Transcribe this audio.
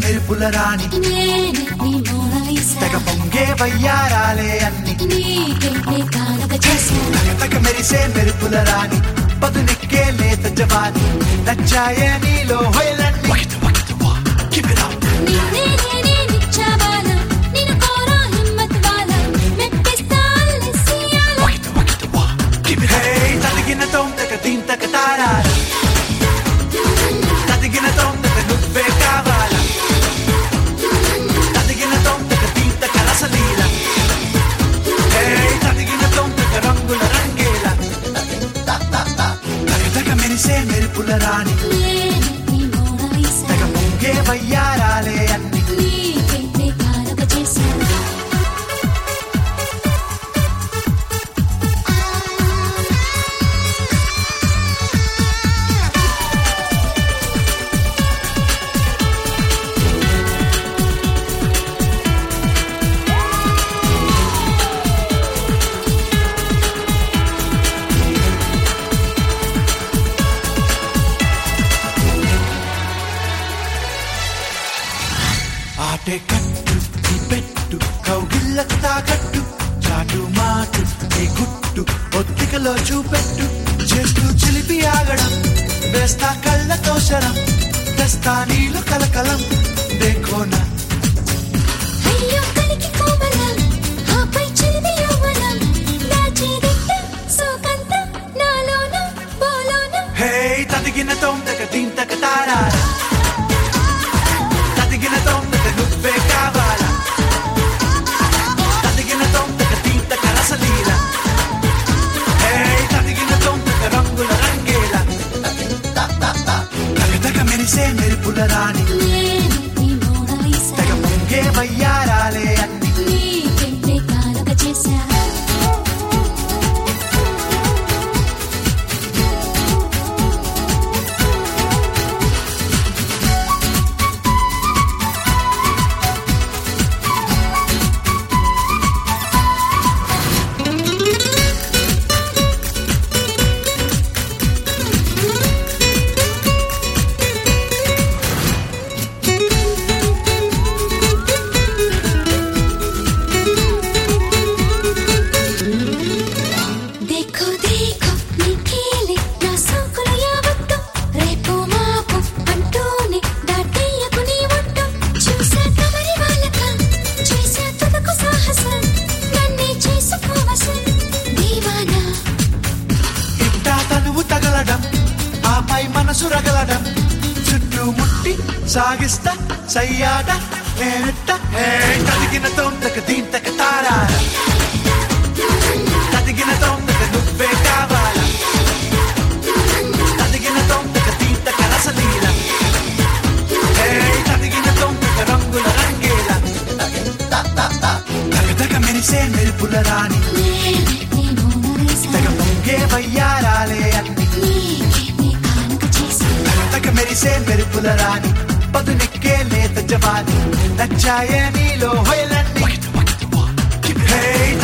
మెరుపుల రాణి నేనే నీ మోనాలిసా తెగ పొంగే వయ్యారాలే అన్ని నీకే కానుక చేశాను తెగ మెరిసే మెరుపుల రాణి పదునెక్కే లేత జవాని నచ్చాయే నీలో హొయలన్నీ నిన్నే నేనే నిచ్చావాల నిన్ను కోరా హిమ్మత్ వాల మెప్పిస్తా అల్లెసియాల తదిగిన తొంతక దీంతక తారా తదిగిన తొంతక నువ్వే కావాలా తదిగిన తొంతక దీంతక రసలీల హే, తదిగిన తొంతక రంగుల రంగేల తగ మెరిసే మెరుపుల రాణి నేనే నీ మోనాలిసా తెగ పొంగే వయ్యారాలే అన్ని నీకే కానుక చేశాను ఆటే కట్టు ఈ పెట్టు కౌగిళ్ళకు తాకట్టు చాటు మాటు ఈ గుట్టు ఒత్తికలో చూపెట్టు చేస్తూ చిలిపి ఆగడం వేస్తా కళ్ళతో శరం తెస్తా నీళ్ళు కలకలం దేఖోనా అయ్యో కలికి కోమలం ఆపై చిలిమి యవ్వనం దాచేదిట్ట సోకంత నాలోన బోలోన హే తదిగిన తొందక దీంతక తారా తదిగిన తొందక నువ్వే కావాలా తదిగిన తొందక దీంతక రసలీల హే తదిగిన తొందక రంగుల రంగేల తగదగ మెరిసే మెరుపుల రాణి నేనే నీ మోనాలిసా తెగ పొంగే వయ్యారాలే అన్ని నీకే కానుక చేశాను देखो देखो నీ కీలి నా సోకులు యావత్తు రేపు మాపు అంటూనే దాటేయకు నీ ఒట్టు చూసా కమరి వాళ్ళక చేసా తుదకు సాహసం నన్నే చేసుకోవసం దీవానా ఇట్టా తనువు తగలడం ఆపై మనసు రగలడం చుట్టూ ముట్టి సాగిస్తా సయ్యాట నేనెట్ట హే తదిగిన తొందక దీంతక తారా తదిగిన తొందక నువ్వే కావాలా తదిగిన తొందక దీంతక రసలీల హే తదిగిన తొందక రంగుల రంగేల తగదగ మెరిసే మెరుపుల రాణి నేనే నీ మోనాలిసా తెగ పొంగే వయ్యారాలే అన్ని నీకే కానుక చేశాను తగ మెరిసే మెరుపుల రాణి పదునెక్కే లేత జవాని నచ్చాయే నీలో హొయలన్నీ హే